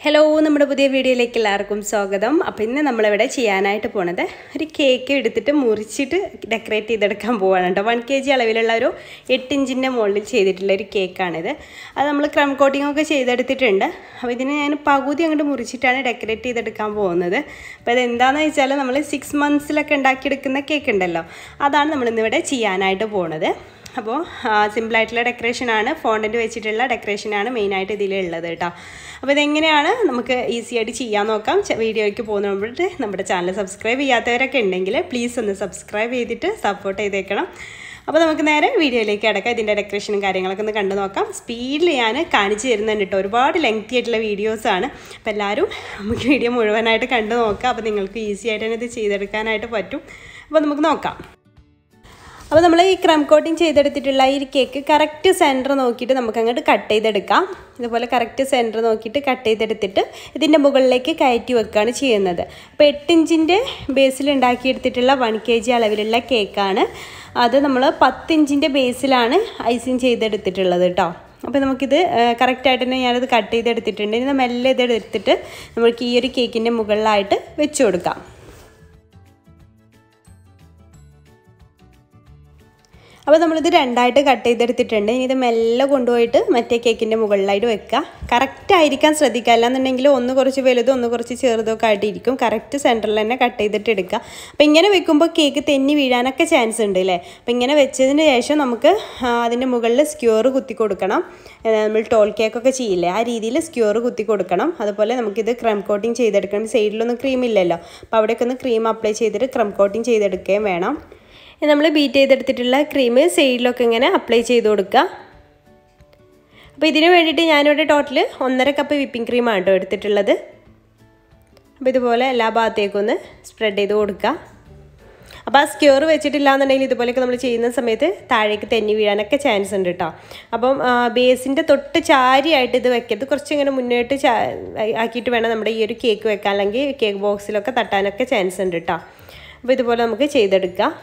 hello നമ്മുടെ പുതിയ വീഡിയോയിലേക്ക് എല്ലാവർക്കും സ്വാഗതം അപ്പോൾ ഇന്ന് നമ്മളിവിടെ ചെയ്യാനായിട്ട് പോണത് ഒരു കേക്ക് എടുത്തിട്ട് മുറിച്ചിട്ട് ഡെക്കറേറ്റ് ചെയ്തെടുക്കാൻ പോവാണ് കേട്ടോ വൺ കെ ജി അളവിലുള്ള ഒരു എട്ട് ഇഞ്ചിൻ്റെ മുകളിൽ ചെയ്തിട്ടുള്ള ഒരു കേക്കാണിത് അത് നമ്മൾ ക്രം കോട്ടിംഗ് ഒക്കെ ചെയ്തെടുത്തിട്ടുണ്ട് അപ്പോൾ ഇതിന് ഞാൻ പകുതി അങ്ങോട്ട് മുറിച്ചിട്ടാണ് ഡെക്കറേറ്റ് ചെയ്തെടുക്കാൻ പോകുന്നത് അപ്പോൾ അതെന്താണെന്ന് വെച്ചാൽ നമ്മൾ സിക്സ് മന്ത്സിലൊക്കെ ഉണ്ടാക്കിയെടുക്കുന്ന കേക്ക് ഉണ്ടല്ലോ അതാണ് നമ്മളിന്നിവിടെ ചെയ്യാനായിട്ട് പോണത് അപ്പോൾ സിമ്പിളായിട്ടുള്ള ഡെക്കറേഷനാണ് ഫോണ്ടൻറ്റ് വെച്ചിട്ടുള്ള ഡെക്കറേഷനാണ് മെയിനായിട്ട് ഇതിലുള്ളത് കേട്ടോ അപ്പോൾ ഇതെങ്ങനെയാണ് നമുക്ക് ഈസി ആയിട്ട് ചെയ്യാൻ നോക്കാം വീഡിയോയ്ക്ക് പോകുന്ന മുമ്പിട്ട് നമ്മുടെ ചാനൽ സബ്സ്ക്രൈബ് ചെയ്യാത്തവരൊക്കെ ഉണ്ടെങ്കിൽ പ്ലീസ് ഒന്ന് സബ്സ്ക്രൈബ് ചെയ്തിട്ട് സപ്പോർട്ട് ചെയ്തേക്കണം അപ്പോൾ നമുക്ക് നേരെ വീഡിയോയിലേക്ക് അടക്കാം ഇതിൻ്റെ ഡെക്കറേഷനും കാര്യങ്ങളൊക്കെ ഒന്ന് കണ്ടു നോക്കാം സ്പീഡിൽ ഞാൻ കാണിച്ചു തരുന്നുണ്ട് കേട്ടോ ഒരുപാട് ലെങ്തി ആയിട്ടുള്ള വീഡിയോസാണ് അപ്പോൾ എല്ലാവരും നമുക്ക് വീഡിയോ മുഴുവനായിട്ട് കണ്ടു നോക്കാം അപ്പോൾ നിങ്ങൾക്ക് ഈസി ആയിട്ട് തന്നെ ഇത് ചെയ്തെടുക്കാനായിട്ട് പറ്റും അപ്പോൾ നമുക്ക് നോക്കാം അപ്പോൾ നമ്മൾ ഈ ക്രം കോട്ടിങ് ചെയ്തെടുത്തിട്ടുള്ള ഈ കേക്ക് കറക്റ്റ് സെൻറ്റർ നോക്കിയിട്ട് നമുക്ക് അങ്ങോട്ട് കട്ട് ചെയ്തെടുക്കാം ഇതുപോലെ കറക്റ്റ് സെൻറ്റർ നോക്കിയിട്ട് കട്ട് ചെയ്തെടുത്തിട്ട് ഇതിൻ്റെ മുകളിലേക്ക് കയറ്റി വെക്കുകയാണ് ചെയ്യുന്നത് അപ്പോൾ എട്ട് ഇഞ്ചിൻ്റെ ബേസിൽ ഉണ്ടാക്കിയെടുത്തിട്ടുള്ള വൺ കെ ജി അളവിലുള്ള കേക്കാണ് അത് നമ്മൾ പത്ത് ഇഞ്ചിൻ്റെ ബേസിലാണ് ഐസിങ് ചെയ്തെടുത്തിട്ടുള്ളത് കേട്ടോ അപ്പോൾ നമുക്കിത് കറക്റ്റായിട്ട് തന്നെ ഞാനത് കട്ട് ചെയ്തെടുത്തിട്ടുണ്ട് ഇനി മെല്ലെ ഇതെടുത്തിട്ട് നമുക്ക് ഈ ഒരു കേക്കിൻ്റെ മുകളിലായിട്ട് വെച്ച് കൊടുക്കാം അപ്പോൾ നമ്മളിത് രണ്ടായിട്ട് കട്ട് ചെയ്തെടുത്തിട്ടുണ്ട് ഇനി ഇത് മെല്ലെ കൊണ്ടുപോയിട്ട് മറ്റേ കേക്കിൻ്റെ മുകളിലായിട്ട് വെക്കുക കറക്റ്റ് ആയിരിക്കാൻ ശ്രദ്ധിക്കുക അല്ലാന്നുണ്ടെങ്കിൽ ഒന്ന് കുറച്ച് വലുതും ഒന്ന് കുറച്ച് ചെറുതൊക്കെ ആയിട്ട് ഇരിക്കും കറക്റ്റ് സെൻറ്ററിൽ തന്നെ കട്ട് ചെയ്തിട്ട് എടുക്കുക അപ്പോൾ ഇങ്ങനെ വെക്കുമ്പോൾ കേക്ക് തെന്നി വീഴാനൊക്കെ ചാൻസ് ഉണ്ട് അല്ലേ അപ്പോൾ ഇങ്ങനെ വെച്ചതിന് ശേഷം നമുക്ക് അതിൻ്റെ മുകളിൽ സ്ക്യൂർ കുത്തി കൊടുക്കണം നമ്മൾ ടോൾ കേക്കൊക്കെ ചെയ്യില്ലേ ആ രീതിയിൽ സ്ക്യൂർ കുത്തി കൊടുക്കണം അതുപോലെ നമുക്കിത് ക്രം കോട്ടിങ് ചെയ്തെടുക്കണം സൈഡിലൊന്നും ക്രീം ഇല്ലല്ലോ അപ്പോൾ അവിടെയൊക്കെ ഒന്ന് ക്രീം അപ്ലൈ ചെയ്തിട്ട് ക്രം കോട്ടിങ് ചെയ്തെടുക്കുകയും വേണം നമ്മൾ ബീറ്റ് ചെയ്തെടുത്തിട്ടുള്ള ക്രീം സൈഡിലൊക്കെ ഇങ്ങനെ അപ്ലൈ ചെയ്ത് കൊടുക്കുക അപ്പോൾ ഇതിന് വേണ്ടിയിട്ട് ഞാനിവിടെ ടോട്ടൽ ഒന്നര കപ്പ് വിപ്പിംഗ് ക്രീമാണ് കേട്ടോ എടുത്തിട്ടുള്ളത് അപ്പോൾ ഇതുപോലെ എല്ലാ ഭാഗത്തേക്കും ഒന്ന് സ്പ്രെഡ് ചെയ്ത് കൊടുക്കുക അപ്പോൾ ആ സ്ക്യൂർ വെച്ചിട്ടില്ല എന്നുണ്ടെങ്കിൽ ഇതുപോലെയൊക്കെ നമ്മൾ ചെയ്യുന്ന സമയത്ത് താഴേക്ക് തെന്നി വീഴാനൊക്കെ ചാൻസ് ഉണ്ട് കേട്ടോ അപ്പം ബേസിൻ്റെ തൊട്ട് ചാരിയായിട്ട് ഇത് വെക്കരുത് കുറച്ചിങ്ങനെ മുന്നോട്ട് ചാ ആക്കിയിട്ട് വേണം നമ്മുടെ ഈ ഒരു കേക്ക് വെക്കാൻ അല്ലെങ്കിൽ കേക്ക് ബോക്സിലൊക്കെ തട്ടാനൊക്കെ ചാൻസ് ഉണ്ട് കേട്ടോ അപ്പോൾ ഇതുപോലെ നമുക്ക് ചെയ്തെടുക്കാം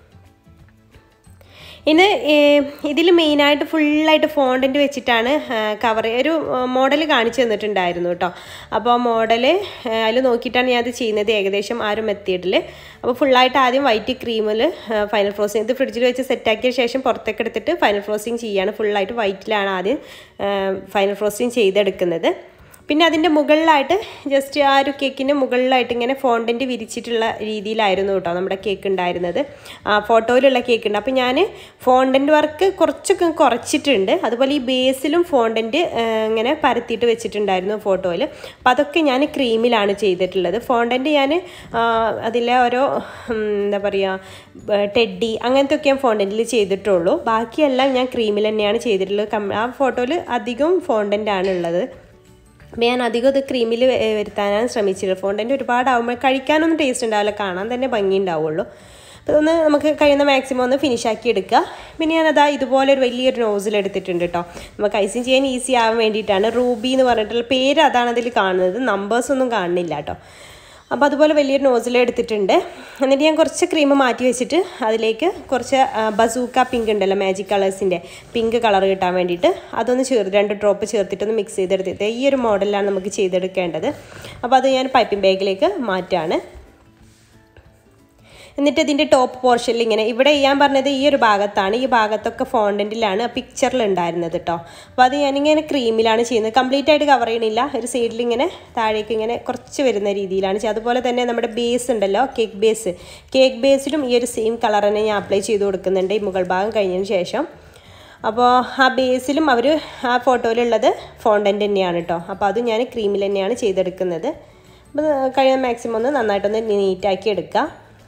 ഇന്ന് ഇതിൽ മെയിനായിട്ട് ഫുള്ളായിട്ട് ഫോണ്ടൻറ്റ് വെച്ചിട്ടാണ് കവർ ഒരു മോഡൽ കാണിച്ചു തന്നിട്ടുണ്ടായിരുന്നു കേട്ടോ അപ്പോൾ മോഡൽ അതിൽ നോക്കിയിട്ടാണ് ഞാൻ അത് ചെയ്യുന്നത് ഏകദേശം ആ ഒരു മെത്തേഡിൽ അപ്പോൾ ഫുള്ളായിട്ട് ആദ്യം വൈറ്റ് ക്രീമിൽ ഫൈനൽ ഫ്രോസിങ് ഇത് ഫ്രിഡ്ജിൽ വെച്ച് സെറ്റാക്കിയ ശേഷം പുറത്തേക്ക് എടുത്തിട്ട് ഫൈനൽ ഫ്രോസിങ് ചെയ്യാണ് ഫുള്ളായിട്ട് വൈറ്റിലാണ് ആദ്യം ഫൈനൽ ഫ്രോസിങ് ചെയ്തെടുക്കുന്നത് പിന്നെ അതിൻ്റെ മുകളിലായിട്ട് ജസ്റ്റ് ആ ഒരു കേക്കിൻ്റെ മുകളിലായിട്ട് ഇങ്ങനെ ഫോണ്ടൻറ്റ് വിരിച്ചിട്ടുള്ള രീതിയിലായിരുന്നു കേട്ടോ നമ്മുടെ കേക്ക് ഉണ്ടായിരുന്നത് ഫോട്ടോയിലുള്ള കേക്ക് ഉണ്ട് അപ്പോൾ ഞാൻ ഫോണ്ടൻറ്റ് വർക്ക് കുറച്ചൊക്കെ കുറച്ചിട്ടുണ്ട് അതുപോലെ ഈ ബേസിലും ഫോണ്ടൻറ്റ് ഇങ്ങനെ പരത്തിയിട്ട് വെച്ചിട്ടുണ്ടായിരുന്നു ഫോട്ടോയിൽ അപ്പോൾ അതൊക്കെ ഞാൻ ക്രീമിലാണ് ചെയ്തിട്ടുള്ളത് ഫോണ്ടൻറ്റ് ഞാൻ അതിലെ ഓരോ എന്താ പറയുക ടെഡി അങ്ങനത്തെ ഒക്കെ ഞാൻ ഫോണ്ടൻറ്റിൽ ചെയ്തിട്ടുള്ളൂ ബാക്കിയെല്ലാം ഞാൻ ക്രീമിൽ തന്നെയാണ് ചെയ്തിട്ടുള്ളത് ആ ഫോട്ടോയിൽ അധികം ഫോണ്ടൻ്റ് ആണ് ഉള്ളത് അപ്പോൾ ഞാൻ അധികം ഇത് ക്രീമിൽ വരുത്താനാണ് ശ്രമിച്ചത് ഫോണ്ടൻ്റ് ഒരുപാട് ആകുമ്പോൾ കഴിക്കാനൊന്നും ടേസ്റ്റ് ഉണ്ടാവില്ല കാണാൻ തന്നെ ഭംഗി ഉണ്ടാവുള്ളൂ അപ്പോൾ ഒന്ന് നമുക്ക് കഴിയുന്ന മാക്സിമം ഒന്ന് ഫിനിഷ് ആക്കി എടുക്കുക പിന്നെ ഞാനതാ ഇതുപോലെ ഒരു വലിയൊരു നോസിൽ എടുത്തിട്ടുണ്ട് കേട്ടോ നമുക്ക് ഐസിങ് ചെയ്യാൻ ഈസി ആവാൻ വേണ്ടിയിട്ടാണ് റൂബി എന്ന് പറഞ്ഞിട്ടുള്ള പേര് അതാണ് അതിൽ കാണുന്നത് നമ്പേഴ്സ് ഒന്നും കാണുന്നില്ല കേട്ടോ അപ്പോൾ അതുപോലെ വലിയൊരു നോസിൽ എടുത്തിട്ടുണ്ട് എന്നിട്ട് ഞാൻ കുറച്ച് ക്രീം മാറ്റി വെച്ചിട്ട് അതിലേക്ക് കുറച്ച് ബസൂക്ക പിങ്ക് ഉണ്ടല്ലോ മാജിക് കളേഴ്സിൻ്റെ പിങ്ക് കളർ കിട്ടാൻ വേണ്ടിയിട്ട് അതൊന്ന് ചേർത്ത് രണ്ട് ഡ്രോപ്പ് ചേർത്തിട്ടൊന്ന് മിക്സ് ചെയ്തെടുത്തിട്ട് ഈ ഒരു മോഡലിലാണ് നമുക്ക് ചെയ്തെടുക്കേണ്ടത് അപ്പോൾ അത് ഞാൻ പൈപ്പിംഗ് ബാഗിലേക്ക് മാറ്റാണ് എന്നിട്ട് ഇതിൻ്റെ ടോപ്പ് പോർഷനിൽ ഇങ്ങനെ ഇവിടെ ചെയ്യാൻ പറഞ്ഞത് ഈ ഒരു ഭാഗത്താണ് ഈ ഭാഗത്തൊക്കെ ഫോണ്ടൻറ്റിലാണ് പിക്ചറിൽ ഉണ്ടായിരുന്നത് കേട്ടോ അപ്പോൾ അത് ഞാനിങ്ങനെ ക്രീമിലാണ് ചെയ്യുന്നത് കംപ്ലീറ്റ് ആയിട്ട് കവർ ചെയ്യണില്ല ഒരു സൈഡിൽ ഇങ്ങനെ താഴേക്ക് ഇങ്ങനെ കുറച്ച് വരുന്ന രീതിയിലാണ് ചെയ്യുക അതുപോലെ തന്നെ നമ്മുടെ ബേസ് ഉണ്ടല്ലോ കേക്ക് ബേസ് കേക്ക് ബേസിലും ഈ ഒരു സെയിം കളർ തന്നെ ഞാൻ അപ്ലൈ ചെയ്ത് കൊടുക്കുന്നുണ്ട് ഈ മുകൾ ഭാഗം കഴിഞ്ഞതിന് ശേഷം അപ്പോൾ ആ ബേസിലും അവർ ആ ഫോട്ടോയിലുള്ളത് ഫോണ്ടൻറ്റ് തന്നെയാണ് കേട്ടോ അപ്പോൾ അത് ഞാൻ ക്രീമിൽ തന്നെയാണ് ചെയ്തെടുക്കുന്നത് അപ്പോൾ കഴിയുന്ന മാക്സിമം ഒന്ന് നന്നായിട്ടൊന്ന് നീറ്റാക്കി എടുക്കുക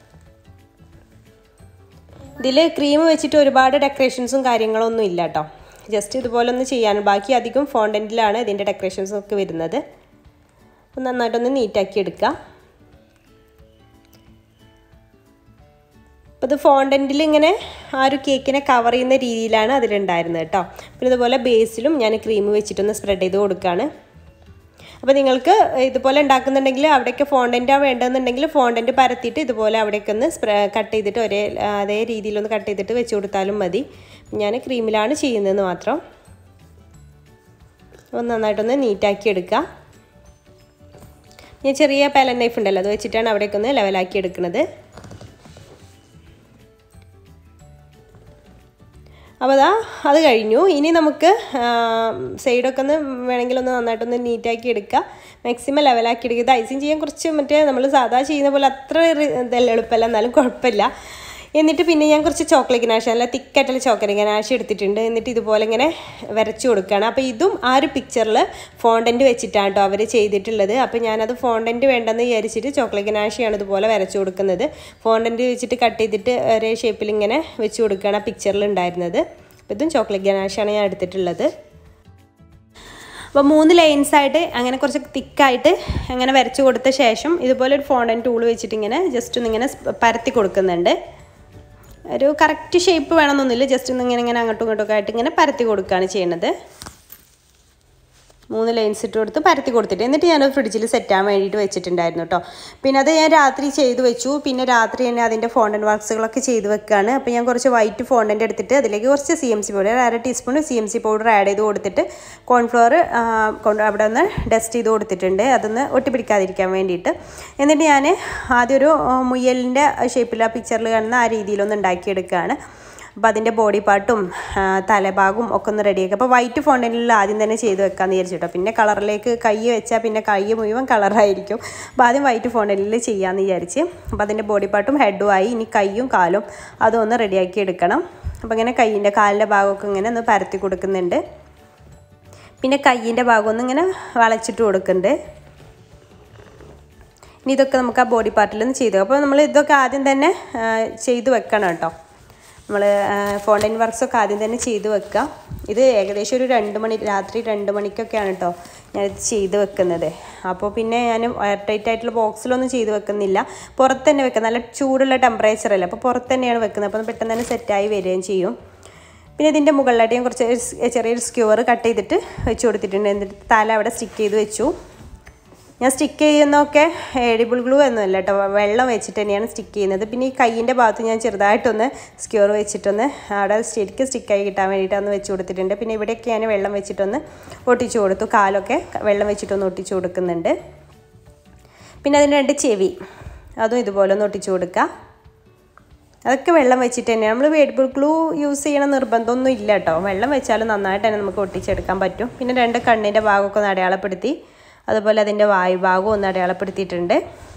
ഇതിൽ ക്രീം വെച്ചിട്ട് ഒരുപാട് ഡെക്കറേഷൻസും കാര്യങ്ങളൊന്നും ഇല്ല കേട്ടോ ജസ്റ്റ് ഇതുപോലെ ഒന്ന് ചെയ്യാൻ ബാക്കി അധികം ഫോണ്ടൻറ്റിലാണ് ഇതിൻ്റെ ഡെക്കറേഷൻസും ഒക്കെ വരുന്നത് അപ്പം നന്നായിട്ടൊന്ന് നീറ്റാക്കി എടുക്കുക അപ്പോൾ ഇത് ഫോണ്ടൻറ്റിൽ ഇങ്ങനെ ആ ഒരു കേക്കിനെ കവർ ചെയ്യുന്ന രീതിയിലാണ് അതിലുണ്ടായിരുന്നത് കേട്ടോ പിന്നെ ഇതുപോലെ ബേസിലും ഞാൻ ക്രീം വെച്ചിട്ടൊന്ന് സ്പ്രെഡ് ചെയ്ത് കൊടുക്കുകയാണ് അപ്പോൾ നിങ്ങൾക്ക് ഇതുപോലെ ഉണ്ടാക്കുന്നുണ്ടെങ്കിൽ അവിടേക്ക് ഫോണ്ടൻറ്റാണ് വേണ്ടതെന്നുണ്ടെങ്കിൽ ഫോണ്ടൻറ്റ് പരത്തിയിട്ട് ഇതുപോലെ അവിടേക്ക് ഒന്ന് സ്പ്രേ കട്ട് ചെയ്തിട്ട് ഒരേ അതേ രീതിയിലൊന്ന് കട്ട് ചെയ്തിട്ട് വെച്ച് കൊടുത്താലും മതി ഞാൻ ക്രീമിലാണ് ചെയ്യുന്നതെന്ന് മാത്രം ഒന്ന് നന്നായിട്ടൊന്ന് നീറ്റാക്കി എടുക്കുക ഞാൻ ചെറിയ പാലൻ നൈഫ് ഉണ്ടല്ലോ അത് വെച്ചിട്ടാണ് അവിടേക്ക് ഒന്ന് ലെവലാക്കി എടുക്കുന്നത് അപ്പോൾ അതാ അത് കഴിഞ്ഞു ഇനി നമുക്ക് സൈഡൊക്കെ ഒന്ന് വേണമെങ്കിൽ ഒന്ന് നന്നായിട്ടൊന്ന് നീറ്റാക്കി എടുക്കുക മാക്സിമം ലെവലാക്കി എടുക്കുക ഇത് ഐസിങ് ചെയ്യാൻ കുറച്ച് മറ്റേ നമ്മൾ സാധാ ചെയ്യുന്ന പോലെ അത്ര ഇതല്ല എളുപ്പമല്ല എന്നാലും കുഴപ്പമില്ല എന്നിട്ട് പിന്നെ ഞാൻ കുറച്ച് ചോക്ലേറ്റ് ഗനാഷ് നല്ല തിക്കായിട്ടുള്ള ചോക്ലേറ്റ് ഗനാഷ് എടുത്തിട്ടുണ്ട് എന്നിട്ട് ഇതുപോലെ ഇങ്ങനെ വരച്ചു കൊടുക്കുകയാണ് അപ്പോൾ ഇതും ആ ഒരു പിക്ചറിൽ ഫോണ്ടൻറ്റ് വെച്ചിട്ടാണ് കേട്ടോ അവർ ചെയ്തിട്ടുള്ളത് അപ്പോൾ ഞാനത് ഫോണ്ടൻറ്റ് വേണ്ടെന്ന് വിചാരിച്ചിട്ട് ചോക്ലേറ്റ് ഗനാഷിയാണ് ഇതുപോലെ വരച്ചു കൊടുക്കുന്നത് ഫോണ്ടൻറ്റ് വെച്ചിട്ട് കട്ട് ചെയ്തിട്ട് ഒരേ ഷേപ്പിൽ ഇങ്ങനെ വെച്ച് കൊടുക്കുകയാണ് ആ പിക്ചറിൽ ഉണ്ടായിരുന്നത് അപ്പോൾ ഇതും ചോക്ലേറ്റ് ഗനാഷാണ് ഞാൻ എടുത്തിട്ടുള്ളത് അപ്പോൾ മൂന്ന് ലൈൻസ് ആയിട്ട് അങ്ങനെ കുറച്ച് തിക്കായിട്ട് അങ്ങനെ വരച്ചു കൊടുത്ത ശേഷം ഇതുപോലെ ഒരു ഫോണ്ടൻ ടൂൾ വെച്ചിട്ട് ഇങ്ങനെ ജസ്റ്റ് ഒന്ന് ഇങ്ങനെ പരത്തി കൊടുക്കുന്നുണ്ട് ഒരു കറക്റ്റ് ഷേപ്പ് വേണമെന്നൊന്നുമില്ല ജസ്റ്റ് ഒന്ന് ഇങ്ങനെ ഇങ്ങനെ അങ്ങോട്ടും ഇങ്ങോട്ടും ഒക്കെ ആയിട്ട് ഇങ്ങനെ പരത്തി കൊടുക്കുകയാണ് ചെയ്യണത് മൂന്ന് ലൈൻസ് ഇട്ട് കൊടുത്ത് പരത്തി കൊടുത്തിട്ട് എന്നിട്ട് ഞാനത് ഫ്രിഡ്ജിൽ സെറ്റാൻ വേണ്ടിയിട്ട് വെച്ചിട്ടുണ്ടായിരുന്നു കേട്ടോ പിന്നെ അത് ഞാൻ രാത്രി ചെയ്ത് വെച്ചു പിന്നെ രാത്രി തന്നെ അതിൻ്റെ ഫോണ്ടൻ വർക്ക്സുകളൊക്കെ ചെയ്ത് വെക്കുകയാണ് അപ്പോൾ ഞാൻ കുറച്ച് വൈറ്റ് ഫോണ്ടൻ്റ് എടുത്തിട്ട് അതിലേക്ക് കുറച്ച് സി എം സി പൗഡർ അര teaspoon C M C powder add ചെയ്ത് കൊടുത്തിട്ട് കോൺഫ്ലവർ കൊണ്ട് അവിടെ ഒന്ന് ഡസ്റ്റ് ചെയ്ത് കൊടുത്തിട്ടുണ്ട് അതൊന്ന് ഒട്ടിപ്പിടിക്കാതിരിക്കാൻ വേണ്ടിയിട്ട് എന്നിട്ട് ഞാൻ ആദ്യം ഒരു മുയലിൻ്റെ ഷേപ്പിൽ ആ പിക്ചറിൽ കാണുന്ന ആ രീതിയിലൊന്ന് ഉണ്ടാക്കിയെടുക്കുകയാണ് അപ്പോൾ അതിൻ്റെ ബോഡി പാർട്ടും തലഭാഗവും ഒക്കെ ഒന്ന് റെഡിയാക്കുക അപ്പോൾ വൈറ്റ് ഫോണ്ടനിൽ ആദ്യം തന്നെ ചെയ്ത് വെക്കാമെന്ന് വിചാരിച്ചിട്ടോ പിന്നെ കളറിലേക്ക് കൈ വെച്ചാൽ പിന്നെ കൈ മുഴുവൻ കളറായിരിക്കും അപ്പോൾ ആദ്യം വൈറ്റ് ഫോണ്ടനിൽ ചെയ്യാമെന്ന് വിചാരിച്ച് അപ്പോൾ അതിൻ്റെ ബോഡി പാർട്ടും ഹെഡും ആയി ഇനി കൈയും കാലും അതും ഒന്ന് റെഡിയാക്കി എടുക്കണം അപ്പോൾ ഇങ്ങനെ കൈയിൻ്റെ കാലിൻ്റെ ഭാഗമൊക്കെ ഇങ്ങനെ ഒന്ന് പരത്തി കൊടുക്കുന്നുണ്ട് പിന്നെ കൈയിൻ്റെ ഭാഗം ഒന്ന് ഇങ്ങനെ വളച്ചിട്ട് കൊടുക്കുന്നുണ്ട് ഇനി ഇതൊക്കെ നമുക്ക് ആ ബോഡി പാർട്ടിലൊന്ന് ചെയ്തു അപ്പോൾ നമ്മൾ ഇതൊക്കെ ആദ്യം തന്നെ ചെയ്ത് വെക്കണം കേട്ടോ നമ്മൾ ഫോണ്ടൻ വർക്ക്സൊക്കെ ആദ്യം തന്നെ ചെയ്ത് വെക്കുക ഇത് ഏകദേശം ഒരു രണ്ട് മണി രാത്രി രണ്ട് മണിക്കൊക്കെയാണ് കേട്ടോ ഞാനിത് ചെയ്ത് വെക്കുന്നത് അപ്പോൾ പിന്നെ ഞാൻ എയർ ടൈറ്റ് ആയിട്ടുള്ള ബോക്സിലൊന്നും ചെയ്ത് വെക്കുന്നില്ല പുറത്ത് തന്നെ വെക്കുക നല്ല ചൂടുള്ള ടെമ്പറേച്ചർ അല്ലേ അപ്പോൾ പുറത്ത് തന്നെയാണ് വെക്കുന്നത് അപ്പോൾ പെട്ടെന്ന് തന്നെ സെറ്റായി വരികയും ചെയ്യും പിന്നെ ഇതിൻ്റെ മുകളിലായിട്ട് ഞാൻ കുറച്ച് ചെറിയൊരു സ്ക്യൂർ കട്ട് ചെയ്തിട്ട് വെച്ച് കൊടുത്തിട്ടുണ്ട് എന്നിട്ട് തല അവിടെ സ്റ്റിക്ക് ചെയ്ത് വെച്ചു ഞാൻ സ്റ്റിക്ക് ചെയ്യുന്നതൊക്കെ എഡിബിൾ ഗ്ലൂ ഒന്നുമല്ല കേട്ടോ വെള്ളം വെച്ചിട്ട് തന്നെയാണ് സ്റ്റിക്ക് ചെയ്യുന്നത് പിന്നെ ഈ കയ്യിൻ്റെ ഭാഗത്ത് ഞാൻ ചെറുതായിട്ടൊന്ന് സ്ക്യൂർ വെച്ചിട്ടൊന്ന് അവിടെ ശരിക്കും സ്റ്റിക്കായി കിട്ടാൻ വേണ്ടിയിട്ട് ഒന്ന് വെച്ച് കൊടുത്തിട്ടുണ്ട് പിന്നെ ഇവിടെയൊക്കെ ഞാൻ വെള്ളം വെച്ചിട്ടൊന്ന് ഒട്ടിച്ചു കൊടുത്തു കാലൊക്കെ വെള്ളം വെച്ചിട്ടൊന്ന് ഒട്ടിച്ചു കൊടുക്കുന്നുണ്ട് പിന്നെ അതിൻ്റെ രണ്ട് ചെവി അതും ഇതുപോലെ ഒന്ന് ഒട്ടിച്ചു കൊടുക്കുക അതൊക്കെ വെള്ളം വെച്ചിട്ട് തന്നെ നമ്മൾ വേഡിബിൾ ഗ്ലൂ യൂസ് ചെയ്യണം നിർബന്ധമൊന്നും ഇല്ല കേട്ടോ വെള്ളം വെച്ചാലും നന്നായിട്ട് തന്നെ നമുക്ക് ഒട്ടിച്ചെടുക്കാൻ പറ്റും പിന്നെ രണ്ട് കണ്ണിൻ്റെ ഭാഗമൊക്കെ ഒന്ന് അടയാളപ്പെടുത്തി അതുപോലെ അതിൻ്റെ വായുഭാഗവും ഒന്ന് അടയാളപ്പെടുത്തിയിട്ടുണ്ട്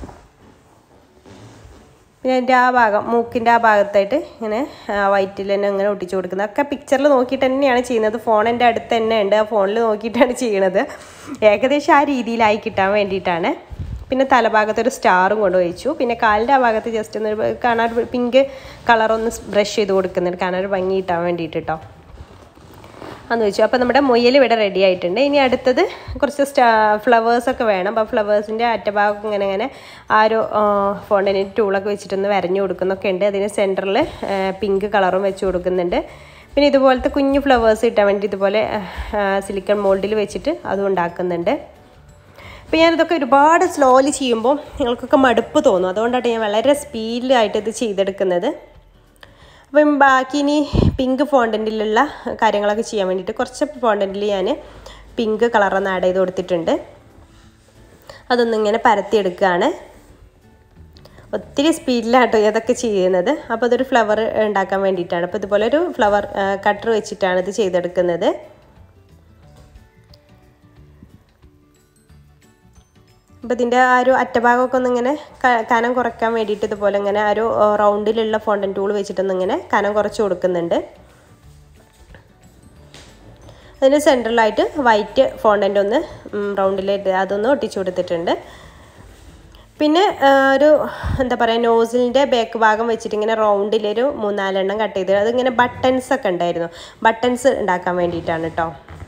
പിന്നെ അതിൻ്റെ ആ ഭാഗം മൂക്കിൻ്റെ ആ ഭാഗത്തായിട്ട് ഇങ്ങനെ വൈറ്റിൽ തന്നെ ഇങ്ങനെ ഒട്ടിച്ചു കൊടുക്കുന്നത് ഒക്കെ പിക്ചറിൽ നോക്കിയിട്ട് തന്നെയാണ് ചെയ്യുന്നത് ഫോൺ എൻ്റെ അടുത്ത് തന്നെ ഉണ്ട് ആ ഫോണിൽ നോക്കിയിട്ടാണ് ചെയ്യണത് ഏകദേശം ആ രീതിയിലായി കിട്ടാൻ വേണ്ടിയിട്ടാണ് പിന്നെ തലഭാഗത്ത് ഒരു സ്റ്റാറും കൊണ്ട് വെച്ചു പിന്നെ കാലിൻ്റെ ആ ഭാഗത്ത് ജസ്റ്റ് ഒന്ന് കാണാൻ പിങ്ക് കളറൊന്ന് ബ്രഷ് ചെയ്ത് കൊടുക്കുന്നുണ്ട് കാണാൻ ഒരു ഭംഗി കിട്ടാൻ വേണ്ടിയിട്ട് കേട്ടോ അന്ന് വെച്ചു അപ്പോൾ നമ്മുടെ മുയൽ ഇവിടെ റെഡി ആയിട്ടുണ്ട് ഇനി അടുത്തത് കുറച്ച് സ്റ്റാ ഫ്ലവേഴ്സൊക്കെ വേണം അപ്പോൾ ഫ്ലവേഴ്സിൻ്റെ അറ്റഭാഗം ഇങ്ങനെ ഇങ്ങനെ ആ ഒരു ഫോണ്ടിന് ടൂളൊക്കെ വെച്ചിട്ടൊന്ന് വരഞ്ഞു കൊടുക്കുന്നൊക്കെ ഉണ്ട് അതിന് സെൻറ്ററിൽ പിങ്ക് കളറും വെച്ച് കൊടുക്കുന്നുണ്ട് പിന്നെ ഇതുപോലത്തെ കുഞ്ഞു ഫ്ലവേഴ്സ് കിട്ടാൻ വേണ്ടി ഇതുപോലെ സിലിക്കൺ മോൾഡിൽ വെച്ചിട്ട് അതും ഉണ്ടാക്കുന്നുണ്ട് അപ്പോൾ ഞാനിതൊക്കെ ഒരുപാട് സ്ലോലി ചെയ്യുമ്പോൾ നിങ്ങൾക്കൊക്കെ മടുപ്പ് തോന്നും അതുകൊണ്ടാണ് ഞാൻ വളരെ സ്പീഡിലായിട്ട് ഇത് ചെയ്തെടുക്കുന്നത് അപ്പം ബാക്കി ഇനി പിങ്ക് ഫോണ്ടൻറ്റിലുള്ള കാര്യങ്ങളൊക്കെ ചെയ്യാൻ വേണ്ടിയിട്ട് കുറച്ച് ഫോണ്ടൻറ്റിൽ ഞാൻ പിങ്ക് കളറൊന്ന് ആഡ് ചെയ്ത് കൊടുത്തിട്ടുണ്ട് അതൊന്നും ഇങ്ങനെ പരത്തിയെടുക്കുകയാണ് ഒത്തിരി സ്പീഡിലാട്ടോ ഇതൊക്കെ ചെയ്യുന്നത് അപ്പോൾ അതൊരു ഫ്ലവർ ഉണ്ടാക്കാൻ വേണ്ടിയിട്ടാണ് അപ്പോൾ ഇതുപോലെ ഒരു ഫ്ലവർ കട്ടർ വെച്ചിട്ടാണ് ഇത് ചെയ്തെടുക്കുന്നത് അപ്പോൾ ഇതിൻ്റെ ആ ഒരു അറ്റഭാഗമൊക്കെ ഒന്ന് ഇങ്ങനെ കനം കുറയ്ക്കാൻ വേണ്ടിയിട്ട് ഇതുപോലെ ഇങ്ങനെ ആ ഒരു റൗണ്ടിലുള്ള ഫോണ്ടൻ ടൂൾ വെച്ചിട്ടൊന്ന് ഇങ്ങനെ കനം കുറച്ച് കൊടുക്കുന്നുണ്ട് അതിന് സെൻട്രലായിട്ട് വൈറ്റ് ഫോണ്ടൻ്റ് ഒന്ന് റൗണ്ടിലായിട്ട് അതൊന്ന് ഒട്ടിച്ചു കൊടുത്തിട്ടുണ്ട് പിന്നെ ഒരു എന്താ പറയുക നോസിലിൻ്റെ ബാക്ക് ഭാഗം വെച്ചിട്ട് ഇങ്ങനെ റൗണ്ടിലൊരു മൂന്നാലെണ്ണം കട്ട് ചെയ്ത് അതിങ്ങനെ ബട്ടൺസ് ഒക്കെ ഉണ്ടായിരുന്നു ബട്ടൺസ് ഉണ്ടാക്കാൻ വേണ്ടിയിട്ടാണ് കേട്ടോ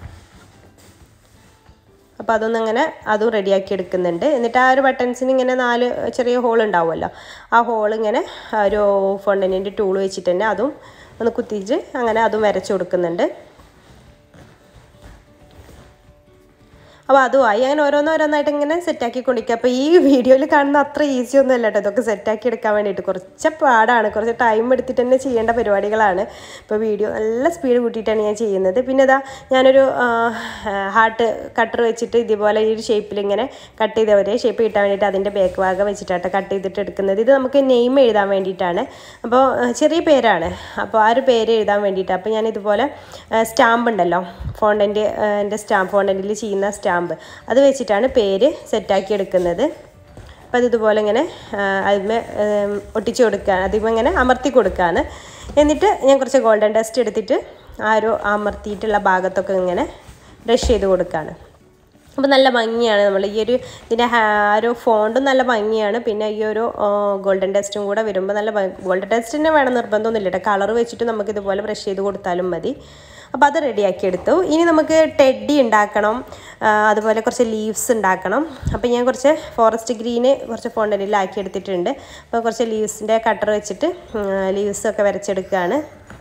അപ്പോൾ അതൊന്നും അങ്ങനെ അതും റെഡിയാക്കി എടുക്കുന്നുണ്ട് എന്നിട്ട് ആ ഒരു ബട്ടൺസിന് ഇങ്ങനെ നാല് ചെറിയ ഹോൾ ഉണ്ടാവുമല്ലോ ആ ഹോൾ ഇങ്ങനെ ഒരു ഫോണ്ടനിൻ്റെ ടൂൾ വെച്ചിട്ട് തന്നെ അതും ഒന്ന് കുത്തിച്ച് അങ്ങനെ അതും വരച്ചു കൊടുക്കുന്നുണ്ട് അപ്പോൾ അതുമായി അങ്ങനെ ഓരോന്നോരോന്നായിട്ട് ഇങ്ങനെ സെറ്റാക്കി കൊണ്ടിരിക്കുക അപ്പോൾ ഈ വീഡിയോയിൽ കാണുന്ന അത്ര ഈസി ഒന്നും അല്ല കേട്ടോ ഇതൊക്കെ സെറ്റാക്കി എടുക്കാൻ വേണ്ടിയിട്ട് കുറച്ച് പാടാണ് കുറച്ച് ടൈം എടുത്തിട്ട് തന്നെ ചെയ്യേണ്ട പരിപാടികളാണ് ഇപ്പോൾ വീഡിയോ നല്ല സ്പീഡ് കൂട്ടിയിട്ടാണ് ഞാൻ ചെയ്യുന്നത് പിന്നെ ഇതാ ഞാനൊരു ഹാർട്ട് കട്ടർ വെച്ചിട്ട് ഇതുപോലെ ഈ ഒരു ഷേപ്പിൽ ഇങ്ങനെ കട്ട് ചെയ്ത ഒരേ ഷേപ്പ് കിട്ടാൻ വേണ്ടിയിട്ട് അതിൻ്റെ ബാക്ക് ഭാഗം വെച്ചിട്ടാണ് കട്ട് ചെയ്തിട്ട് എടുക്കുന്നത് ഇത് നമുക്ക് നെയിം എഴുതാൻ വേണ്ടിയിട്ടാണ് അപ്പോൾ ചെറിയ പേരാണ് അപ്പോൾ ആ ഒരു പേര് എഴുതാൻ വേണ്ടിയിട്ട് അപ്പോൾ ഞാൻ ഇതുപോലെ സ്റ്റാമ്പ് ഉണ്ടല്ലോ ഫോണ്ടൻ്റ് എൻ്റെ സ്റ്റാമ്പ് ഫോണ്ടൻറ്റിൽ ചെയ്യുന്ന സ്റ്റാമ്പ് അത് വെച്ചിട്ടാണ് പേര് സെറ്റാക്കി എടുക്കുന്നത് അപ്പോൾ അത് ഇതുപോലെ ഇങ്ങനെ അതിന്മേ ഒട്ടിച്ച് കൊടുക്കുക അതിന്മേ ഇങ്ങനെ അമർത്തി കൊടുക്കുകയാണ് എന്നിട്ട് ഞാൻ കുറച്ച് ഗോൾഡൻ ഡസ്റ്റ് എടുത്തിട്ട് ആ ഒരു അമർത്തിയിട്ടുള്ള ഭാഗത്തൊക്കെ ഇങ്ങനെ ബ്രഷ് ചെയ്ത് കൊടുക്കുകയാണ് അപ്പോൾ നല്ല ഭംഗിയാണ് നമ്മൾ ഈ ഒരു ഇതിൻ്റെ ആ ഒരു ഫോണ്ടും നല്ല ഭംഗിയാണ് പിന്നെ ഈ ഒരു ഗോൾഡൻ ടെസ്റ്റും കൂടെ വരുമ്പോൾ നല്ല ഗോൾഡൻ ടെസ്റ്റ് തന്നെ വേണം നിർബന്ധമൊന്നുമില്ല കേട്ടോ കളർ വെച്ചിട്ട് നമുക്ക് ഇതുപോലെ ബ്രഷ് ചെയ്ത് കൊടുത്താലും മതി അപ്പോൾ അത് റെഡിയാക്കി എടുത്തു ഇനി നമുക്ക് ടെഡി ഉണ്ടാക്കണം അതുപോലെ കുറച്ച് ലീവ്സ് ഉണ്ടാക്കണം അപ്പോൾ ഞാൻ കുറച്ച് ഫോറസ്റ്റ് ഗ്രീന് കുറച്ച് ഫോണ്ടനിലാക്കി എടുത്തിട്ടുണ്ട് അപ്പോൾ കുറച്ച് ലീവ്സിൻ്റെ കട്ടർ വെച്ചിട്ട് ലീവ്സൊക്കെ വരച്ചെടുക്കുകയാണ്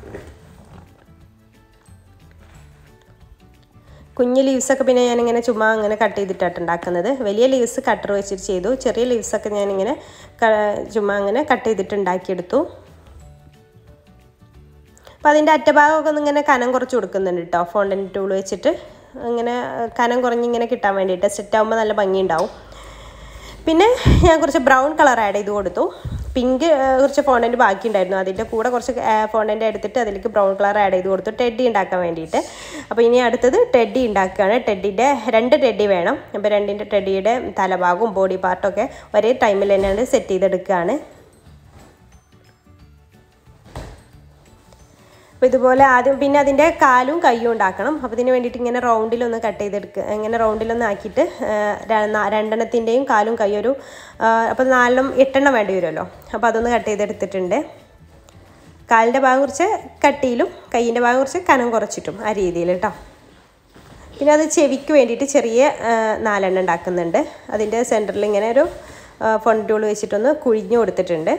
കുഞ്ഞ് ലീവ്സൊക്കെ പിന്നെ ഞാനിങ്ങനെ ചുമ്മാ അങ്ങനെ കട്ട് ചെയ്തിട്ടാണ് ഉണ്ടാക്കുന്നത് വലിയ ലീവ്സ് കട്ടർ വെച്ചിട്ട് ചെയ്തു ചെറിയ ലീവ്സൊക്കെ ഞാനിങ്ങനെ ചുമ്മാ അങ്ങനെ കട്ട് ചെയ്തിട്ട് ഉണ്ടാക്കിയെടുത്തു അപ്പോൾ അതിൻ്റെ അറ്റഭാഗമൊക്കെ ഒന്ന് ഇങ്ങനെ കനം കുറച്ച് കൊടുക്കുന്നുണ്ട് കേട്ടോ ഫോണ്ടൻ ടൂൾ വെച്ചിട്ട് ഇങ്ങനെ കനം കുറഞ്ഞിങ്ങനെ കിട്ടാൻ വേണ്ടിയിട്ട് സെറ്റ് ആകുമ്പോൾ നല്ല ഭംഗിയുണ്ടാവും പിന്നെ ഞാൻ കുറച്ച് ബ്രൗൺ കളർ ആഡ് ചെയ്ത് കൊടുത്തു പിങ്ക് കുറച്ച് ഫോണ്ടൻ്റ് ബാക്കി ഉണ്ടായിരുന്നു അതിൻ്റെ കൂടെ കുറച്ച് ഫോണ്ടൻ്റ് എടുത്തിട്ട് അതിലേക്ക് ബ്രൗൺ കളർ ആഡ് ചെയ്ത് കൊടുത്തു ടെഡി ഉണ്ടാക്കാൻ വേണ്ടിയിട്ട് അപ്പോൾ ഇനി അടുത്തത് ടെഡി ഉണ്ടാക്കുകയാണ് ടെഡിൻ്റെ രണ്ട് ടെഡി വേണം അപ്പോൾ രണ്ടിൻ്റെ ടെഡിയുടെ തലഭാഗവും ബോഡി പാർട്ടൊക്കെ ഒരേ ടൈമിൽ തന്നെയാണ് സെറ്റ് ചെയ്തെടുക്കുകയാണ് അപ്പോൾ ഇതുപോലെ ആദ്യം പിന്നെ അതിൻ്റെ കാലും കയ്യും ഉണ്ടാക്കണം അപ്പോൾ ഇതിന് വേണ്ടിയിട്ട് ഇങ്ങനെ റൗണ്ടിലൊന്ന് കട്ട് ചെയ്തെടുക്കുക ഇങ്ങനെ റൗണ്ടിലൊന്ന് ആക്കിയിട്ട് രണ്ടെണ്ണത്തിൻ്റെയും കാലും കയ്യും ഒരു അപ്പോൾ നാലെണ്ണം എട്ടെണ്ണം വേണ്ടി വരുമല്ലോ അപ്പോൾ അതൊന്ന് കട്ട് ചെയ്തെടുത്തിട്ടുണ്ട് കാലിൻ്റെ ഭാഗം കുറച്ച് കട്ടിയിലും കയ്യിൻ്റെ ഭാഗം കുറച്ച് കനം കുറച്ചിട്ടും ആ രീതിയിൽ കേട്ടോ പിന്നെ അത് ചെവിക്ക് വേണ്ടിയിട്ട് ചെറിയ നാലെണ്ണം ഉണ്ടാക്കുന്നുണ്ട് അതിൻ്റെ സെൻറ്ററിൽ ഇങ്ങനെ ഒരു ഫണ്ട് ടൂൾ വെച്ചിട്ടൊന്ന് കുഴിഞ്ഞു കൊടുത്തിട്ടുണ്ട്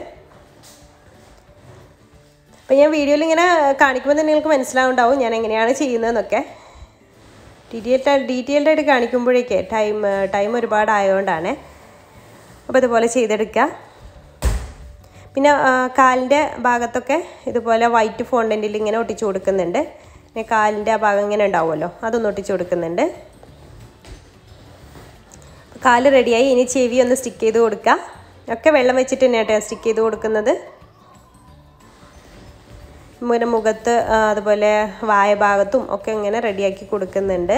അപ്പോൾ ഞാൻ വീഡിയോയിൽ ഇങ്ങനെ കാണിക്കുമ്പോൾ തന്നെ നിങ്ങൾക്ക് മനസ്സിലാവുണ്ടാവും ഞാൻ എങ്ങനെയാണ് ചെയ്യുന്നതെന്നൊക്കെ ഡീറ്റെയിൽഡ് ഡീറ്റെയിൽഡ് ആയിട്ട് കാണിക്കുമ്പോഴേക്കേ ടൈം ടൈം ഒരുപാട് ആയതുകൊണ്ടാണ് അപ്പോൾ ഇതുപോലെ ചെയ്തെടുക്കുക പിന്നെ കാലിൻ്റെ ഭാഗത്തൊക്കെ ഇതുപോലെ വൈറ്റ് ഫോണ്ടൻറ്റിൽ ഇങ്ങനെ ഒട്ടിച്ചു കൊടുക്കുന്നുണ്ട് പിന്നെ കാലിൻ്റെ ആ ഭാഗം ഇങ്ങനെ ഉണ്ടാവുമല്ലോ അതൊന്ന് ഒട്ടിച്ചു കൊടുക്കുന്നുണ്ട് കാല് റെഡിയായി ഇനി ചെവി ഒന്ന് സ്റ്റിക്ക് ചെയ്ത് കൊടുക്കുക ഒക്കെ വെള്ളം വെച്ചിട്ട് തന്നെയാട്ടോ സ്റ്റിക്ക് ചെയ്ത് കൊടുക്കുന്നത് മുന മുഖത്ത് അതുപോലെ വായ ഭാഗത്തും ഒക്കെ ഇങ്ങനെ റെഡിയാക്കി കൊടുക്കുന്നുണ്ട്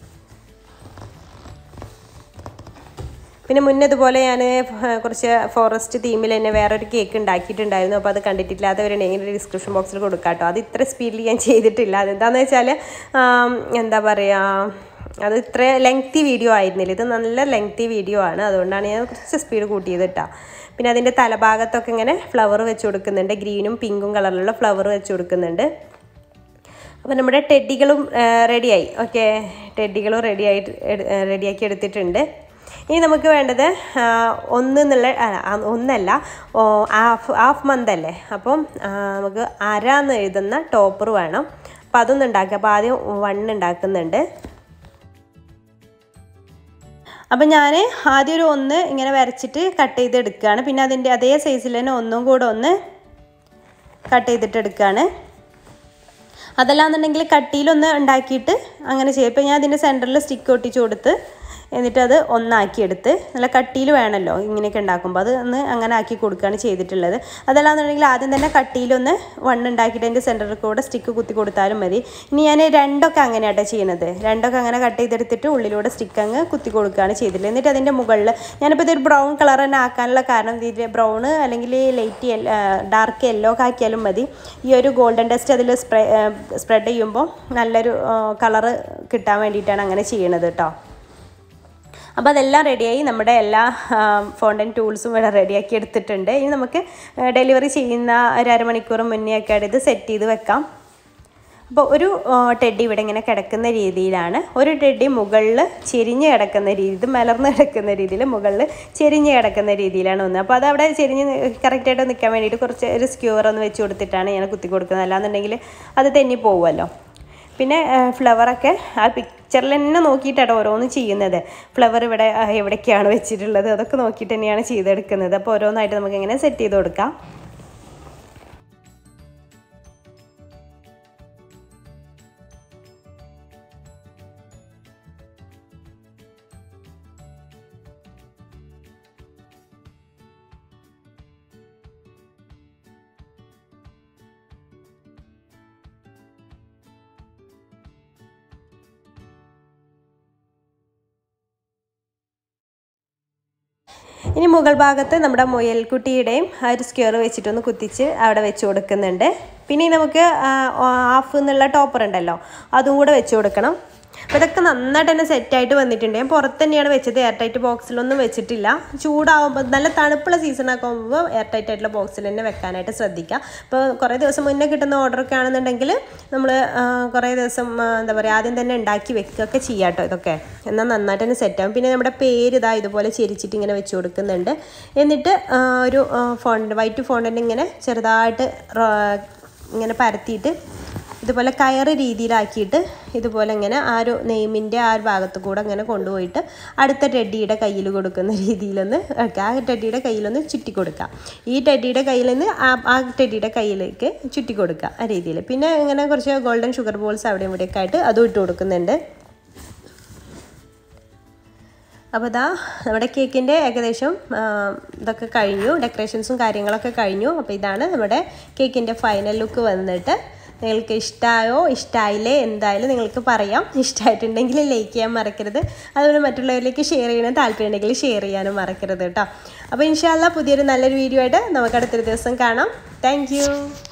പിന്നെ മുന്നേ ഇതുപോലെ ഞാൻ കുറച്ച് ഫോറസ്റ്റ് തീമിൽ തന്നെ വേറൊരു കേക്ക് ഉണ്ടാക്കിയിട്ടുണ്ടായിരുന്നു അപ്പോൾ അത് കണ്ടിട്ടില്ലാത്തവരുണ്ടെങ്കിൽ ഡിസ്ക്രിപ്ഷൻ ബോക്സിൽ കൊടുക്കാം കേട്ടോ അത് ഇത്ര സ്പീഡിൽ ഞാൻ ചെയ്തിട്ടില്ല അതെന്താണെന്ന് വെച്ചാൽ എന്താ പറയുക അത് ഇത്ര ലെങ്തി വീഡിയോ ആയിരുന്നില്ല ഇത് നല്ല ലെങ്തി വീഡിയോ ആണ് അതുകൊണ്ടാണ് ഞാൻ കുറച്ച് സ്പീഡ് കൂട്ടിയത് കേട്ടോ പിന്നെ അതിൻ്റെ തലഭാഗത്തൊക്കെ ഇങ്ങനെ ഫ്ലവർ വെച്ച് കൊടുക്കുന്നുണ്ട് ഗ്രീനും പിങ്കും കളറിലുള്ള ഫ്ലവർ വെച്ച് കൊടുക്കുന്നുണ്ട് അപ്പോൾ നമ്മുടെ ടെഡികളും റെഡിയായി ഓക്കെ ടെഡികളും റെഡിയായിട്ട് റെഡിയാക്കി എടുത്തിട്ടുണ്ട് ഇനി നമുക്ക് വേണ്ടത് ഒന്ന് എന്നുള്ള ഒന്നല്ല ഹാഫ് ഹാഫ് മന്ത് അല്ലേ അപ്പം നമുക്ക് അര എന്ന് എഴുതുന്ന ടോപ്പർ വേണം അപ്പം അതൊന്നും ഉണ്ടാക്കുക അപ്പോൾ ആദ്യം വൺ ഉണ്ടാക്കുന്നുണ്ട് അപ്പം ഞാൻ ആദ്യം ഒരു ഒന്ന് ഇങ്ങനെ വരച്ചിട്ട് കട്ട് ചെയ്ത് എടുക്കുകയാണ് പിന്നെ അതിൻ്റെ അതേ സൈസിൽ തന്നെ ഒന്നും കൂടെ ഒന്ന് കട്ട് ചെയ്തിട്ട് എടുക്കുകയാണ് അതല്ലാന്നുണ്ടെങ്കിൽ കട്ടിയിലൊന്ന് ഉണ്ടാക്കിയിട്ട് അങ്ങനെ ചെയ്യും ഇപ്പം ഞാൻ അതിൻ്റെ സെൻറ്ററിൽ സ്റ്റിക്ക് ഒട്ടിച്ച് കൊടുത്ത് എന്നിട്ട് അത് ഒന്നാക്കിയെടുത്ത് നല്ല കട്ടിയിൽ വേണമല്ലോ ഇങ്ങനെയൊക്കെ ഉണ്ടാക്കുമ്പോൾ അത് ഒന്ന് അങ്ങനെ ആക്കി കൊടുക്കുകയാണ് ചെയ്തിട്ടുള്ളത് അതല്ലാന്നുണ്ടെങ്കിൽ ആദ്യം തന്നെ കട്ടിയിലൊന്ന് വണ്ണ് ഉണ്ടാക്കിയിട്ട് അതിൻ്റെ സെൻറ്ററിൽ കൂടെ സ്റ്റിക്ക് കുത്തി കൊടുത്താലും മതി ഇനി ഞാൻ രണ്ടൊക്കെ അങ്ങനെയാട്ടോ ചെയ്യുന്നത് രണ്ടൊക്കെ അങ്ങനെ കട്ട് ചെയ്തെടുത്തിട്ട് ഉള്ളിലൂടെ സ്റ്റിക്ക് അങ്ങ് കുത്തി കൊടുക്കുകയാണ് ചെയ്തിട്ടുള്ളത് എന്നിട്ട് അതിൻ്റെ മുകളിൽ ഞാനിപ്പോൾ ഇതൊരു ബ്രൗൺ കളർ തന്നെ ആക്കാനുള്ള കാരണം ഇതിൻ്റെ ബ്രൗൺ അല്ലെങ്കിൽ ലൈറ്റ് ഡാർക്ക് യെല്ലോ ഒക്കെ ആക്കിയാലും മതി ഈ ഒരു ഗോൾഡൻ ഡസ്റ്റ് അതിൽ സ്പ്രെ സ്പ്രെഡ് ചെയ്യുമ്പോൾ നല്ലൊരു കളറ് കിട്ടാൻ വേണ്ടിയിട്ടാണ് അങ്ങനെ ചെയ്യണത് കേട്ടോ അപ്പോൾ അതെല്ലാം റെഡിയായി നമ്മുടെ എല്ലാ ഫോണ്ടൻ ടൂൾസും ഇവിടെ റെഡിയാക്കി എടുത്തിട്ടുണ്ട് ഇനി നമുക്ക് ഡെലിവറി ചെയ്യുന്ന ഒരു അരമണിക്കൂർ മുന്നേ ഒക്കെ ഇത് സെറ്റ് ചെയ്ത് വെക്കാം അപ്പോൾ ഒരു ടെഡി ഇവിടെ ഇങ്ങനെ കിടക്കുന്ന രീതിയിലാണ് ഒരു ടെഡി മുകളിൽ ചെരിഞ്ഞ് കിടക്കുന്ന രീതി ഇത് മലർന്ന് കിടക്കുന്ന രീതിയിൽ മുകളിൽ ചെരിഞ്ഞ് കിടക്കുന്ന രീതിയിലാണ് ഒന്ന് അപ്പോൾ അത് അവിടെ ചെരിഞ്ഞ് കറക്റ്റായിട്ട് നിൽക്കാൻ വേണ്ടിയിട്ട് കുറച്ച് ഒരു സ്ക്യൂർ ഒന്ന് വെച്ച് കൊടുത്തിട്ടാണ് ഞാൻ കുത്തി കൊടുക്കുന്നത് അല്ലാന്നുണ്ടെങ്കിൽ അത് തെന്നി പോകുമല്ലോ പിന്നെ ഫ്ലവറൊക്കെ ആ പിക് പിക്ചറിൽ തന്നെ നോക്കിയിട്ടാണ് ഓരോന്ന് ചെയ്യുന്നത് ഫ്ലവർ ഇവിടെ ആ, എവിടേക്കാണ് വെച്ചിട്ടുള്ളത് അതൊക്കെ നോക്കിയിട്ട് തന്നെയാണ് ചെയ്തെടുക്കുന്നത് അപ്പോൾ ഓരോന്നായിട്ട് നമുക്ക് ഇങ്ങനെ സെറ്റ് ചെയ്ത് കൊടുക്കാം ഇനി മുകൾ ഭാഗത്ത് നമ്മുടെ മുയൽക്കുട്ടിയുടെയും ആ ഒരു സ്ക്വയർ വെച്ചിട്ടൊന്ന് കുത്തിച്ച് അവിടെ വെച്ച് കൊടുക്കുന്നുണ്ട് പിന്നെ നമുക്ക് ഹാഫ് എന്നുള്ള ടോപ്പർ ഉണ്ടല്ലോ അതും കൂടെ വെച്ച് കൊടുക്കണം അപ്പോൾ ഇതൊക്കെ നന്നായിട്ട് തന്നെ സെറ്റായിട്ട് വന്നിട്ടുണ്ട് ഞാൻ പുറത്ത് തന്നെയാണ് വെച്ചത് എയർ ടൈറ്റ് ബോക്സിലൊന്നും വെച്ചിട്ടില്ല ചൂടാവുമ്പോൾ നല്ല തണുപ്പുള്ള സീസണൊക്കെ ആകുമ്പോൾ എയർ ടൈറ്റ് ആയിട്ടുള്ള ബോക്സിൽ തന്നെ വെക്കാനായിട്ട് ശ്രദ്ധിക്കുക അപ്പോൾ കുറേ ദിവസം മുന്നേ കിട്ടുന്ന ഓർഡറൊക്കെ ആണെന്നുണ്ടെങ്കിൽ നമ്മൾ കുറേ ദിവസം ആ, എന്താ പറയുക ആദ്യം തന്നെ ഉണ്ടാക്കി വെക്കുകയൊക്കെ ചെയ്യാം കേട്ടോ ഇതൊക്കെ എന്നാൽ നന്നായിട്ട് തന്നെ സെറ്റാകും പിന്നെ നമ്മുടെ പേര് ഇതാ ഇതുപോലെ ചെരിച്ചിട്ട് ഇങ്ങനെ വെച്ച് കൊടുക്കുന്നുണ്ട് എന്നിട്ട് ആ, ഒരു ഫോണ്ട് വൈറ്റ് ഫോണ്ടിൻ്റെ ഇങ്ങനെ ചെറുതായിട്ട് റോ- ഇങ്ങനെ പരത്തിയിട്ട് ഇതുപോലെ കയറ് രീതിയിലാക്കിയിട്ട് ഇതുപോലെ ഇങ്ങനെ ആ ഒരു നെയ്മിൻ്റെ ആ ഒരു ഭാഗത്ത് കൂടെ ഇങ്ങനെ കൊണ്ടുപോയിട്ട് അടുത്ത ടെഡിയുടെ കയ്യിൽ കൊടുക്കുന്ന രീതിയിലൊന്ന് വെക്കുക ആ ടെഡിയുടെ കയ്യിലൊന്ന് ചുറ്റി കൊടുക്കുക ഈ ടെഡിയുടെ കയ്യിൽ നിന്ന് ആ ആ ടെഡിയുടെ കയ്യിലേക്ക് ചുറ്റി കൊടുക്കുക ആ രീതിയിൽ പിന്നെ ഇങ്ങനെ കുറച്ച് ഗോൾഡൻ ഷുഗർ ബോൾസ് അവിടെ ഇവിടെയൊക്കെ ആയിട്ട് അതും ഇട്ട് കൊടുക്കുന്നുണ്ട് അപ്പോൾ ഇതാ നമ്മുടെ കേക്കിൻ്റെ ഏകദേശം ആ, ഇതൊക്കെ കഴിഞ്ഞു ഡെക്കറേഷൻസും കാര്യങ്ങളൊക്കെ കഴിഞ്ഞു അപ്പോൾ ഇതാണ് നമ്മുടെ കേക്കിൻ്റെ ഫൈനൽ ലുക്ക് വന്നിട്ട് നിങ്ങൾക്ക് ഇഷ്ടമായോ ഇഷ്ടമായില്ലേ എന്തായാലും നിങ്ങൾക്ക് പറയാം ഇഷ്ടമായിട്ടുണ്ടെങ്കിൽ ലൈക്ക് ചെയ്യാൻ മറക്കരുത് അതുപോലെ മറ്റുള്ളവരിലേക്ക് ഷെയർ ചെയ്യണം താല്പര്യം ഉണ്ടെങ്കിൽ ഷെയർ ചെയ്യാനും മറക്കരുത് കേട്ടോ അപ്പോൾ ഇൻഷാല്ല പുതിയൊരു നല്ലൊരു വീഡിയോ ആയിട്ട് നമുക്ക് അടുത്തൊരു ദിവസം കാണാം താങ്ക്